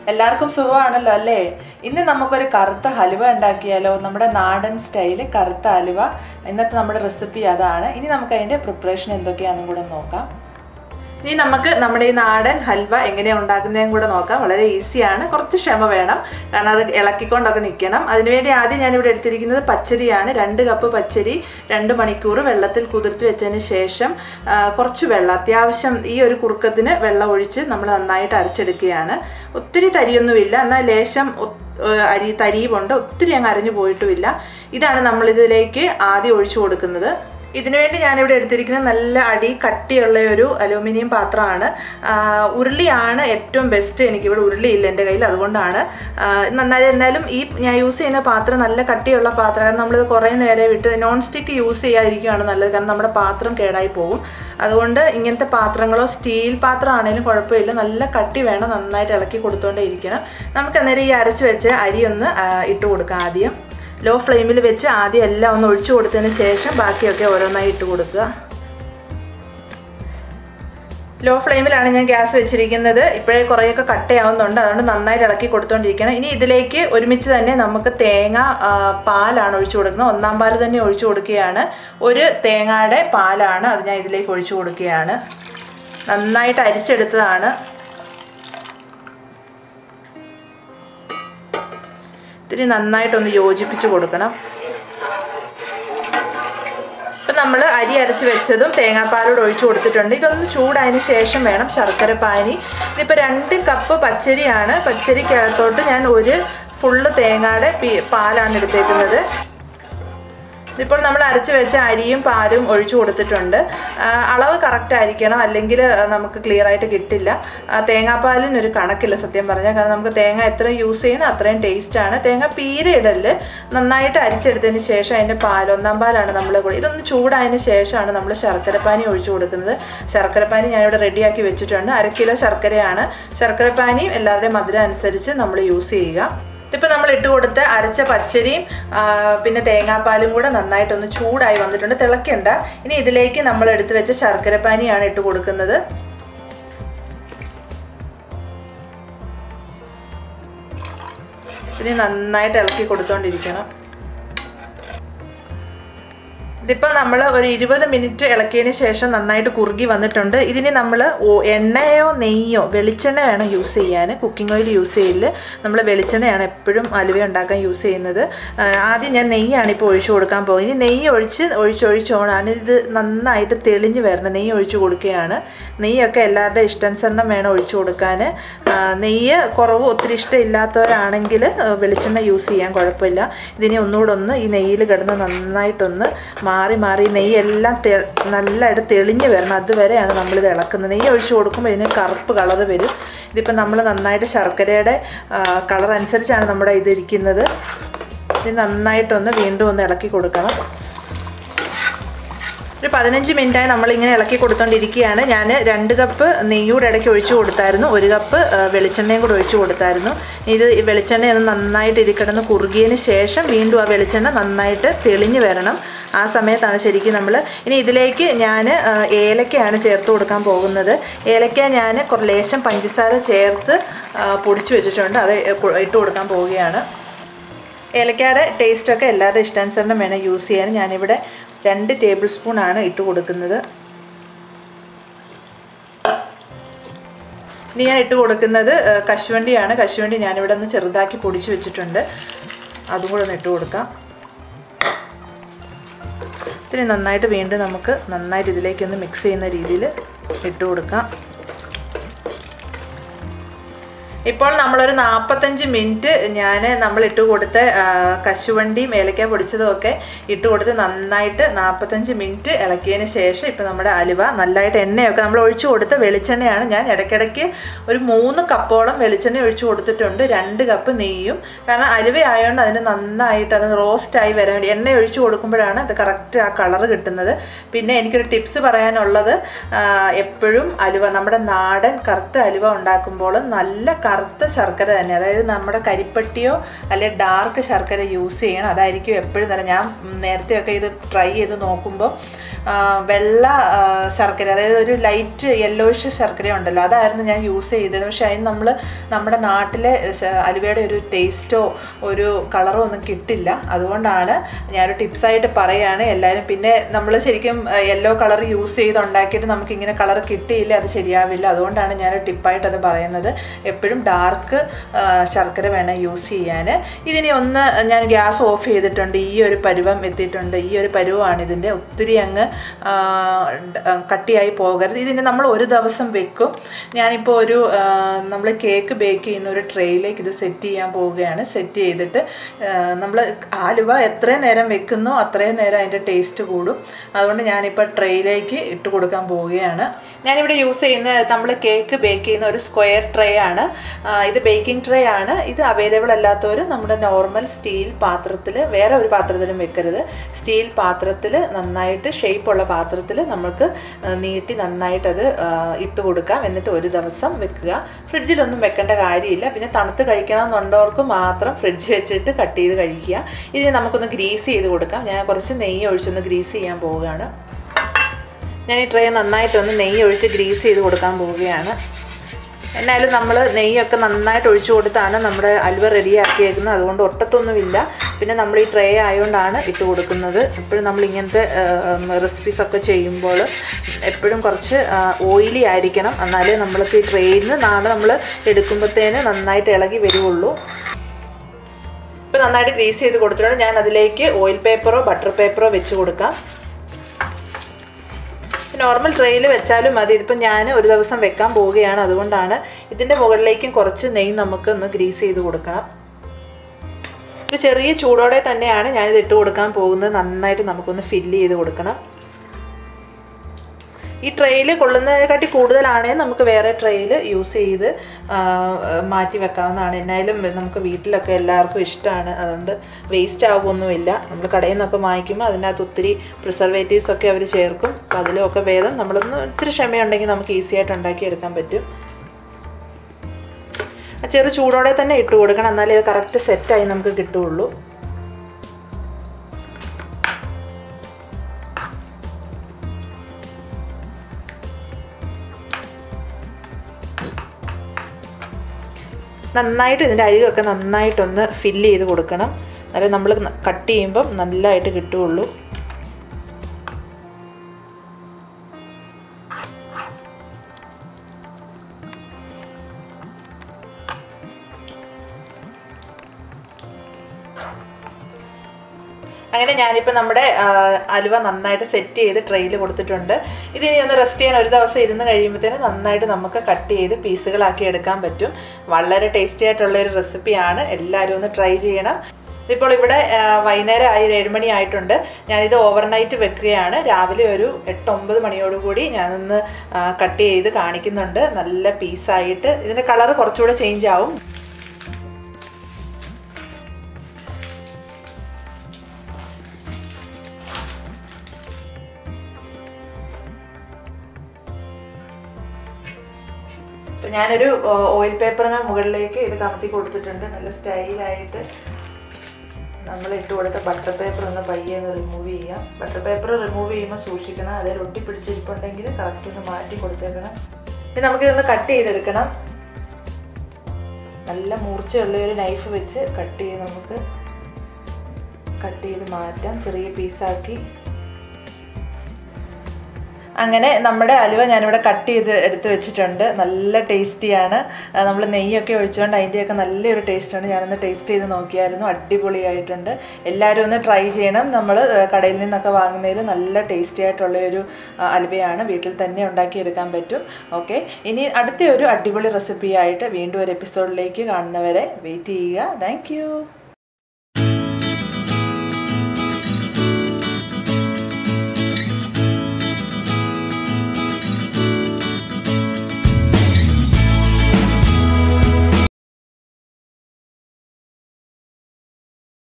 എല്ലാവർക്കും സുഖമാണല്ലോ അല്ലേ ഇന്ന് നമുക്കൊരു കറുത്ത ഹലുവ ഉണ്ടാക്കിയാലോ നമ്മുടെ നാടൻ സ്റ്റൈല് കറുത്ത ഹലുവ ഇന്നത്തെ നമ്മുടെ റെസിപ്പി അതാണ് ഇനി നമുക്ക് അതിൻ്റെ പ്രിപ്പറേഷൻ എന്തൊക്കെയാണെന്നും കൂടെ നോക്കാം ഇനി നമുക്ക് നമ്മുടെ ഈ നാടൻ ഹൽവ എങ്ങനെയാണ് ഉണ്ടാക്കുന്നതും കൂടെ നോക്കാം വളരെ ഈസിയാണ് കുറച്ച് ക്ഷമ വേണം കാരണം അത് ഇളക്കിക്കൊണ്ടൊക്കെ നിൽക്കണം അതിനുവേണ്ടി ആദ്യം ഞാനിവിടെ എടുത്തിരിക്കുന്നത് പച്ചരിയാണ് രണ്ട് കപ്പ് പച്ചരി രണ്ട് മണിക്കൂർ വെള്ളത്തിൽ കുതിർത്ത് വെച്ചതിന് ശേഷം ആ, കുറച്ച് വെള്ളം അത്യാവശ്യം ഈ ഒരു കുറുക്കത്തിന് വെള്ളം ഒഴിച്ച് നമ്മൾ നന്നായിട്ട് അരച്ചെടുക്കുകയാണ് ഒത്തിരി തരിയൊന്നുമില്ല എന്നാൽ ലേശം ഒ- ഏഹ് അരി തരിയുമുണ്ട് ഒത്തിരി അങ്ങ് അരഞ്ഞു പോയിട്ടുമില്ല ഇതാണ് നമ്മളിതിലേക്ക് ആദ്യം ഒഴിച്ചു കൊടുക്കുന്നത് ഇതിനുവേണ്ടി ഞാനിവിടെ എടുത്തിരിക്കുന്നത് നല്ല അടി കട്ടിയുള്ള ഒരു അലൂമിനിയം പാത്രമാണ് ആഹ് ഉരുളിയാണ് ഏറ്റവും ബെസ്റ്റ് എനിക്കിവിടെ ഉരുളിയില്ല എൻ്റെ കയ്യിൽ അതുകൊണ്ടാണ് ആഹ് നന്നായി എന്നാലും ഈ ഞാൻ യൂസ് ചെയ്യുന്ന പാത്രം നല്ല കട്ടിയുള്ള പാത്രം കാരണം നമ്മളിത് കുറേ നേരം വിട്ട് നോൺ സ്റ്റിക്ക് യൂസ് ചെയ്യാതിരിക്കുകയാണ് നല്ലത് കാരണം നമ്മുടെ പാത്രം കേടായി പോകും അതുകൊണ്ട് ഇങ്ങനത്തെ പാത്രങ്ങളോ സ്റ്റീൽ പാത്രമാണെങ്കിലും കുഴപ്പമില്ല നല്ല കട്ടി വേണം നന്നായിട്ട് ഇളക്കി കൊടുത്തുകൊണ്ടേ ഇരിക്കണം നമുക്ക് അന്നേരം ഈ അരച്ച് വെച്ച് അരി ഒന്ന് ആഹ് ഇട്ട് കൊടുക്കാം ആദ്യം ലോ ഫ്ലെയിമിൽ വെച്ച് ആദ്യം എല്ലാം ഒന്ന് ഒഴിച്ചു കൊടുത്തതിന് ശേഷം ബാക്കിയൊക്കെ ഓരോന്നായി ഇട്ട് കൊടുക്കുക ലോ ഫ്ലെയിമിലാണ് ഞാൻ ഗ്യാസ് വെച്ചിരിക്കുന്നത് ഇപ്പോഴേ കുറേയൊക്കെ കട്ടയാവുന്നുണ്ട് അതുകൊണ്ട് നന്നായിട്ട് ഇളക്കി കൊടുത്തോണ്ടിരിക്കണം ഇനി ഇതിലേക്ക് ഒരുമിച്ച് തന്നെ നമുക്ക് തേങ്ങ ആ, പാലാണ് ഒഴിച്ചു കൊടുക്കുന്നത് ഒന്നാം പാൽ തന്നെ ഒഴിച്ചു കൊടുക്കുകയാണ് ഒരു തേങ്ങയുടെ പാലാണ് അത് ഞാൻ ഇതിലേക്ക് ഒഴിച്ചു കൊടുക്കുകയാണ് നന്നായിട്ട് അരിച്ചെടുത്തതാണ് ഇത്തിരി നന്നായിട്ടൊന്ന് യോജിപ്പിച്ച് കൊടുക്കണം ഇപ്പം നമ്മൾ അരി അരച്ച് വെച്ചതും തേങ്ങാപ്പാലോട് ഒഴിച്ചു കൊടുത്തിട്ടുണ്ട് ഇതൊന്ന് ചൂടായതിന് ശേഷം വേണം ശർക്കര പാനി ഇതിപ്പോൾ രണ്ട് കപ്പ് പച്ചരിയാണ് പച്ചരിക്കകത്തോട്ട് ഞാൻ ഒരു ഫുള്ള് തേങ്ങയുടെ പി- പാലാണ് എടുത്തേക്കുന്നത് ഇപ്പോൾ നമ്മൾ അരച്ച് വെച്ച അരിയും പാലും ഒഴിച്ചു കൊടുത്തിട്ടുണ്ട് ആ, അളവ് കറക്റ്റ് ആയിരിക്കണം അല്ലെങ്കിൽ നമുക്ക് ക്ലിയർ ആയിട്ട് കിട്ടില്ല ആ, തേങ്ങാപ്പാലിന് ഒരു കണക്കില്ല സത്യം പറഞ്ഞാൽ കാരണം നമുക്ക് തേങ്ങ എത്ര യൂസ് ചെയ്യുന്ന അത്രയും ടേസ്റ്റ് ആണ് തേങ്ങ പീര ഇടല് നന്നായിട്ട് അരിച്ചെടുത്തതിന് ശേഷം അതിൻ്റെ പാൽ ഒന്നാം പാലാണ് നമ്മൾ കൂടി ഇതൊന്ന് ചൂടായതിന് ശേഷമാണ് നമ്മൾ ശർക്കരപ്പാനി ഒഴിച്ചു കൊടുക്കുന്നത് ശർക്കരപ്പാനി ഞാനിവിടെ റെഡിയാക്കി വെച്ചിട്ടുണ്ട് അര കിലോ ശർക്കരയാണ് ശർക്കരപ്പാനിയും എല്ലാവരുടെയും മധുരം അനുസരിച്ച് നമ്മൾ യൂസ് ചെയ്യുക ഇതിപ്പോൾ നമ്മൾ ഇട്ട് കൊടുത്ത അരച്ച പച്ചരിയും ആ, പിന്നെ തേങ്ങാപ്പാലും കൂടെ നന്നായിട്ടൊന്ന് ചൂടായി വന്നിട്ടുണ്ട് തിളക്കണ്ട ഇനി ഇതിലേക്ക് നമ്മൾ എടുത്തു വെച്ച ശർക്കരപ്പാനിയാണ് ഇട്ട് കൊടുക്കുന്നത് ഇനി നന്നായിട്ട് ഇളക്കി കൊടുത്തോണ്ടിരിക്കണം ഇതിപ്പോൾ നമ്മൾ ഒരു ഇരുപത് മിനിറ്റ് ഇളക്കിയതിന് ശേഷം നന്നായിട്ട് കുറുകി വന്നിട്ടുണ്ട് ഇതിന് നമ്മൾ എണ്ണയോ നെയ്യോ വെളിച്ചെണ്ണ വേണം യൂസ് ചെയ്യാൻ കുക്കിംഗ് ഓയിൽ യൂസ് ചെയ്യില്ല നമ്മൾ വെളിച്ചെണ്ണയാണ് എപ്പോഴും അലുവ ഉണ്ടാക്കാൻ യൂസ് ചെയ്യുന്നത് ആ, ആദ്യം ഞാൻ നെയ്യാണ് ഇപ്പോൾ ഒഴിച്ചു കൊടുക്കാൻ പോകുന്നത് ഇനി നെയ്യ് ഒഴിച്ച് ഒഴിച്ചൊഴിച്ചോണാണ് ഇത് നന്നായിട്ട് തെളിഞ്ഞ് വരണം നെയ്യ് ഒഴിച്ചു കൊടുക്കുകയാണ് നെയ്യൊക്കെ എല്ലാവരുടെ ഇഷ്ടാനുസരണം വേണം ഒഴിച്ചു കൊടുക്കാൻ ആ, നെയ്യ് കുറവ് ഒത്തിരി ഇഷ്ടമില്ലാത്തവരാണെങ്കിൽ ആ, വെളിച്ചെണ്ണ യൂസ് ചെയ്യാൻ കുഴപ്പമില്ല ഇതിനെ ഒന്നുകൂടെ ഒന്ന് ഈ നെയ്യിൽ കിടന്ന് നന്നായിട്ടൊന്ന് മാറി മാറി നെയ്യെല്ലാം തെ നല്ലതായിട്ട് തെളിഞ്ഞ് വരണം അതുവരെയാണ് നമ്മളിത് ഇളക്കുന്നത് നെയ്യ് ഒഴിച്ച് കൊടുക്കുമ്പോൾ ഇതിന് കറുപ്പ് കളറ് വരും ഇതിപ്പോൾ നമ്മൾ നന്നായിട്ട് ശർക്കരയുടെ കളർ അനുസരിച്ചാണ് നമ്മുടെ ഇത് ഇരിക്കുന്നത് ഇത് നന്നായിട്ടൊന്ന് വീണ്ടും ഒന്ന് ഇളക്കി കൊടുക്കണം ഒരു പതിനഞ്ച് മിനിറ്റായി നമ്മളിങ്ങനെ ഇളക്കി കൊടുത്തോണ്ടിരിക്കുകയാണ് ഞാൻ രണ്ട് കപ്പ് നെയ്യൂടെ ഇടയ്ക്ക് ഒഴിച്ചു കൊടുത്തായിരുന്നു ഒരു കപ്പ് ആ, വെളിച്ചെണ്ണയും കൂടെ ഒഴിച്ചു കൊടുത്തായിരുന്നു ഇത് ഈ വെളിച്ചെണ്ണ ഒന്ന് നന്നായിട്ട് ഇതിൽ കിടന്ന് കുറുകിയതിന് ശേഷം വീണ്ടും ആ വെളിച്ചെണ്ണ നന്നായിട്ട് തെളിഞ്ഞ് വരണം ആ സമയത്താണ് ശരിക്കും നമ്മൾ ഇനി ഇതിലേക്ക് ഞാൻ ആ, ഏലക്കയാണ് ചേർത്ത് കൊടുക്കാൻ പോകുന്നത് ഏലക്ക ഞാൻ കുറ- ലേശം പഞ്ചസാര ചേർത്ത് ആ, പൊടിച്ചു വെച്ചിട്ടുണ്ട് അത് ഇട്ട് കൊടുക്കാൻ പോവുകയാണ് ഏലക്കയുടെ ടേസ്റ്റൊക്കെ എല്ലാവരുടെ ഇഷ്ടാനുസരണം വേണം യൂസ് ചെയ്യാൻ ഞാനിവിടെ രണ്ട് ടേബിൾ സ്പൂൺ ആണ് ഇട്ട് കൊടുക്കുന്നത് ഇനി ഞാൻ ഇട്ട് കൊടുക്കുന്നത് ഏഹ്, കശുവണ്ടിയാണ് കശുവണ്ടി ഞാനിവിടെ ഒന്ന് ചെറുതാക്കി പൊടിച്ച് വെച്ചിട്ടുണ്ട് അതും കൂടെ ഒന്ന് ഇട്ട് കൊടുക്കാം ഇത്തിരി നന്നായിട്ട് വീണ്ടും നമുക്ക് നന്നായിട്ട് ഇതിലേക്കൊന്ന് മിക്സ് ചെയ്യുന്ന രീതിയിൽ ഇട്ട് കൊടുക്കാം ഇപ്പോൾ നമ്മളൊരു നാൽപ്പത്തഞ്ച് മിനിറ്റ് ഞാൻ നമ്മൾ ഇട്ട് കൊടുത്ത ആ, കശുവണ്ടിയും ഏലക്ക പൊടിച്ചതും ഒക്കെ ഇട്ട് കൊടുത്ത് നന്നായിട്ട് നാൽപ്പത്തഞ്ച് മിനിറ്റ് ഇളക്കിയതിന് ശേഷം ഇപ്പോൾ നമ്മുടെ അലുവ നല്ലതായിട്ട് എണ്ണയൊക്കെ നമ്മൾ ഒഴിച്ചു കൊടുത്ത വെളിച്ചെണ്ണയാണ് ഞാൻ ഇടയ്ക്കിടയ്ക്ക് ഒരു മൂന്ന് കപ്പോളം വെളിച്ചെണ്ണ ഒഴിച്ചു കൊടുത്തിട്ടുണ്ട് രണ്ട് കപ്പ് നെയ്യും കാരണം അലുവ ആയതുകൊണ്ട് അതിന് നന്നായിട്ട് അത് റോസ്റ്റായി വരാൻ വേണ്ടി എണ്ണ ഒഴിച്ചു കൊടുക്കുമ്പോഴാണ് അത് കറക്റ്റ് ആ കളർ കിട്ടുന്നത് പിന്നെ എനിക്കൊരു ടിപ്സ് പറയാനുള്ളത് ആ, എപ്പോഴും അലുവ നമ്മുടെ നാടൻ കറുത്ത അലുവ ഉണ്ടാക്കുമ്പോൾ നല്ല കറുത്ത ശർക്കര തന്നെ അതായത് നമ്മുടെ കരിപ്പട്ടിയോ അല്ലെങ്കിൽ ഡാർക്ക് ശർക്കര യൂസ് ചെയ്യണം അതായിരിക്കും എപ്പോഴും നല്ല ഞാൻ നേരത്തെയൊക്കെ ഇത് ട്രൈ ചെയ്ത് നോക്കുമ്പോൾ ആ, വെള്ള ആ, ശർക്കര അതായത് ഒരു ലൈറ്റ് യെല്ലോയിഷ് ശർക്കര ഉണ്ടല്ലോ അതായിരുന്നു ഞാൻ യൂസ് ചെയ്തത് പക്ഷേ അതിന് നമ്മൾ നമ്മുടെ നാട്ടിലെ ശ- അലുവയുടെ ഒരു ടേസ്റ്റോ ഒരു കളറോ ഒന്നും കിട്ടില്ല അതുകൊണ്ടാണ് ഞാനൊരു ടിപ്സായിട്ട് പറയുകയാണ് എല്ലാവരും പിന്നെ നമ്മൾ ശരിക്കും യെല്ലോ കളർ യൂസ് ചെയ്ത് ഉണ്ടാക്കിയിട്ട് നമുക്കിങ്ങനെ കളർ കിട്ടിയില്ല അത് ശരിയാവില്ല അതുകൊണ്ടാണ് ഞാനൊരു ടിപ്പായിട്ട് അത് പറയുന്നത് എപ്പോഴും ഡാർക്ക് ശർക്കര വേണം യൂസ് ചെയ്യാൻ ഇതിനെ ഒന്ന് ഞാൻ ഗ്യാസ് ഓഫ് ചെയ്തിട്ടുണ്ട് ഈ ഒരു പരുവം എത്തിയിട്ടുണ്ട് ഈ ഒരു പരുവമാണ് ഇതിൻ്റെ ഒത്തിരി അങ്ങ് ആ, ഡ- ആ, കട്ടിയായി പോകരുത് ഇതിന് നമ്മൾ ഒരു ദിവസം വെക്കും ഞാനിപ്പോൾ ഒരു നമ്മൾ കേക്ക് ബേക്ക് ചെയ്യുന്ന ഒരു ട്രേയിലേക്ക് ഇത് സെറ്റ് ചെയ്യാൻ പോവുകയാണ് സെറ്റ് ചെയ്തിട്ട് നമ്മൾ ആലുവ എത്രയും നേരം വെക്കുന്നോ അത്രയും നേരം അതിൻ്റെ ടേസ്റ്റ് കൂടും അതുകൊണ്ട് ഞാനിപ്പോൾ ട്രേയിലേക്ക് ഇട്ട് കൊടുക്കാൻ പോവുകയാണ് ഞാനിവിടെ യൂസ് ചെയ്യുന്ന നമ്മൾ കേക്ക് ബേക്ക് ചെയ്യുന്ന ഒരു സ്ക്വയർ ട്രേ ആണ് ആ, ഇത് ബേക്കിംഗ് ട്രേ ആണ് ഇത് അവൈലബിൾ അല്ലാത്തവർ നമ്മുടെ നോർമൽ സ്റ്റീൽ പാത്രത്തിൽ വേറെ ഒരു പാത്രത്തിലും വെക്കരുത് സ്റ്റീൽ പാത്രത്തിൽ നന്നായിട്ട് ഷേപ്പുള്ള പാത്രത്തിൽ നമുക്ക് ആ, നീട്ടി നന്നായിട്ട് അത് ആ, ഇട്ട് കൊടുക്കാം എന്നിട്ട് ഒരു ദിവസം വെക്കുക ഫ്രിഡ്ജിലൊന്നും വെക്കേണ്ട കാര്യമില്ല പിന്നെ തണുത്ത് കഴിക്കണമെന്നുള്ളവർക്ക് മാത്രം ഫ്രിഡ്ജ് വെച്ചിട്ട് കട്ട് ചെയ്ത് കഴിക്കുക ഇതിന് നമുക്കൊന്ന് ഗ്രീസ് ചെയ്ത് കൊടുക്കാം ഞാൻ കുറച്ച് നെയ്യ് ഒഴിച്ചൊന്ന് ഗ്രീസ് ചെയ്യാൻ പോവുകയാണ് ഞാൻ ഈ ട്രേ നന്നായിട്ടൊന്ന് നെയ്യ് ഒഴിച്ച് ഗ്രീസ് ചെയ്ത് കൊടുക്കാൻ പോവുകയാണ് എന്നാലും നമ്മൾ നെയ്യൊക്കെ നന്നായിട്ട് ഒഴിച്ചു കൊടുത്താണ് നമ്മുടെ അലുവ റെഡിയാക്കിയേക്കുന്നത് അതുകൊണ്ട് ഒട്ടത്തൊന്നുമില്ല പിന്നെ നമ്മൾ ഈ ട്രേ ആയതുകൊണ്ടാണ് ഇട്ട് കൊടുക്കുന്നത് എപ്പോഴും നമ്മൾ ഇങ്ങനത്തെ റെസിപ്പീസ് ഒക്കെ ചെയ്യുമ്പോൾ എപ്പോഴും കുറച്ച് ഓയിലി ആയിരിക്കണം എന്നാലേ നമ്മൾക്ക് ഈ ട്രേയിൽ നിന്ന് നാളെ നമ്മൾ എടുക്കുമ്പോഴത്തേന് നന്നായിട്ട് ഇളകി വരുള്ളൂ ഇപ്പം നന്നായിട്ട് ഗ്രീസ് ചെയ്ത് കൊടുത്തിട്ടുണ്ട് ഞാൻ അതിലേക്ക് ഓയിൽ പേപ്പറോ ബട്ടർ പേപ്പറോ വെച്ച് കൊടുക്കാം നോർമൽ ട്രേയിൽ വെച്ചാലും മതി ഇതിപ്പോൾ ഞാൻ ഒരു ദിവസം വെക്കാൻ പോവുകയാണ് അതുകൊണ്ടാണ് ഇതിൻ്റെ മുകളിലേക്കും കുറച്ച് നെയ്യ് നമുക്ക് ഒന്ന് ഗ്രീസ് ചെയ്ത് കൊടുക്കണം ഒരു ചെറിയ ചൂടോടെ തന്നെയാണ് ഞാനിത് ഇട്ട് കൊടുക്കാൻ പോകുന്നത് നന്നായിട്ട് നമുക്കൊന്ന് ഫില്ല് ചെയ്ത് കൊടുക്കണം ഈ ട്രെയിൽ കൊള്ളുന്നതിനെക്കാട്ടി കൂടുതലാണെങ്കിൽ നമുക്ക് വേറെ ട്രെയിൽ യൂസ് ചെയ്ത് ആ, മാറ്റി വെക്കാവുന്നതാണ് എന്നാലും നമുക്ക് വീട്ടിലൊക്കെ എല്ലാവർക്കും ഇഷ്ടമാണ് അതുകൊണ്ട് വേസ്റ്റ് ആവുമൊന്നുമില്ല നമ്മൾ കടയിൽ നിന്നൊക്കെ വാങ്ങിക്കുമ്പോൾ അതിനകത്ത് ഒത്തിരി പ്രിസർവേറ്റീവ്സ് ഒക്കെ അവർ ചേർക്കും അപ്പോൾ അതിലൊക്കെ ഭേദം നമ്മളൊന്ന് ഇച്ചിരി ക്ഷമയുണ്ടെങ്കിൽ നമുക്ക് ഈസി ആയിട്ട് ഉണ്ടാക്കിയെടുക്കാൻ പറ്റും ആ ചെറു ചൂടോടെ തന്നെ ഇട്ട് കൊടുക്കണം എന്നാലേ അത് കറക്റ്റ് സെറ്റായി നമുക്ക് കിട്ടുകയുള്ളൂ നന്നായിട്ട് ഇതിൻ്റെ അരികൊക്കെ നന്നായിട്ടൊന്ന് ഫില്ല് ചെയ്ത് കൊടുക്കണം എന്നാലേ നമ്മൾ കട്ട് ചെയ്യുമ്പം നല്ലതായിട്ട് കിട്ടുകയുള്ളൂ അങ്ങനെ ഞാനിപ്പോൾ നമ്മുടെ ആ, അലുവ നന്നായിട്ട് സെറ്റ് ചെയ്ത് ട്രെയിൽ കൊടുത്തിട്ടുണ്ട് ഇതിനി ഒന്ന് റെസ്റ്റ് ചെയ്യാൻ ഒരു ദിവസം ഇരുന്ന് കഴിയുമ്പോഴത്തേന് നന്നായിട്ട് നമുക്ക് കട്ട് ചെയ്ത് പീസുകളാക്കി എടുക്കാൻ പറ്റും വളരെ ടേസ്റ്റി ആയിട്ടുള്ള ഒരു റെസിപ്പിയാണ് എല്ലാവരും ഒന്ന് ട്രൈ ചെയ്യണം ഇതിപ്പോൾ ഇവിടെ ആ, വൈകുന്നേരം ആയി ഒരു ഏഴുമണി ആയിട്ടുണ്ട് ഞാനിത് ഓവർനൈറ്റ് വെക്കുകയാണ് രാവിലെ ഒരു എട്ട് ഒമ്പത് മണിയോടുകൂടി ഞാനൊന്ന് കട്ട് ചെയ്ത് കാണിക്കുന്നുണ്ട് നല്ല പീസായിട്ട് ഇതിൻ്റെ കളർ കുറച്ചുകൂടെ ചേഞ്ച് ആവും ഇപ്പം ഞാനൊരു ഓയിൽ പേപ്പറിന് മുകളിലേക്ക് ഇത് കമത്തി കൊടുത്തിട്ടുണ്ട് നല്ല സ്റ്റൈലായിട്ട് നമ്മൾ ഇട്ട് കൊടുത്ത ബട്ടർ പേപ്പർ ഒന്ന് പയ്യെ ഒന്ന് റിമൂവ് ചെയ്യാം ബട്ടർ പേപ്പർ റിമൂവ് ചെയ്യുമ്പോൾ സൂക്ഷിക്കണം അതിൽ ഒട്ടിപ്പിടിച്ചിരിപ്പുണ്ടെങ്കിൽ കറക്റ്റ് ഒന്ന് മാറ്റി കൊടുത്തേക്കണം ഇനി നമുക്കിതൊന്ന് കട്ട് ചെയ്തെടുക്കണം നല്ല മൂർച്ചയുള്ള ഒരു നൈഫ് വെച്ച് കട്ട് ചെയ്ത് നമുക്ക് കട്ട് ചെയ്ത് മാറ്റാം ചെറിയ പീസാക്കി അങ്ങനെ നമ്മുടെ അലുവ ഞാനിവിടെ കട്ട് ചെയ്ത് എടുത്ത് വെച്ചിട്ടുണ്ട് നല്ല ടേസ്റ്റിയാണ് നമ്മൾ നെയ്യൊക്കെ ഒഴിച്ചുകൊണ്ട് അതിൻ്റെയൊക്കെ നല്ലൊരു ടേസ്റ്റാണ് ഞാനൊന്ന് ടേസ്റ്റ് ചെയ്ത് നോക്കിയായിരുന്നു അടിപൊളിയായിട്ടുണ്ട് എല്ലാവരും ഒന്ന് ട്രൈ ചെയ്യണം നമ്മൾ കടയിൽ നിന്നൊക്കെ വാങ്ങുന്നതിൽ നല്ല ടേസ്റ്റി ആയിട്ടുള്ള ഒരു ആ, അലുവയാണ് വീട്ടിൽ തന്നെ ഉണ്ടാക്കിയെടുക്കാൻ പറ്റും ഓക്കെ ഇനി അടുത്ത ഒരു അടിപൊളി റെസിപ്പിയായിട്ട് വീണ്ടും ഒരു എപ്പിസോഡിലേക്ക് കാണുന്നവരെ വെയിറ്റ് ചെയ്യുക താങ്ക്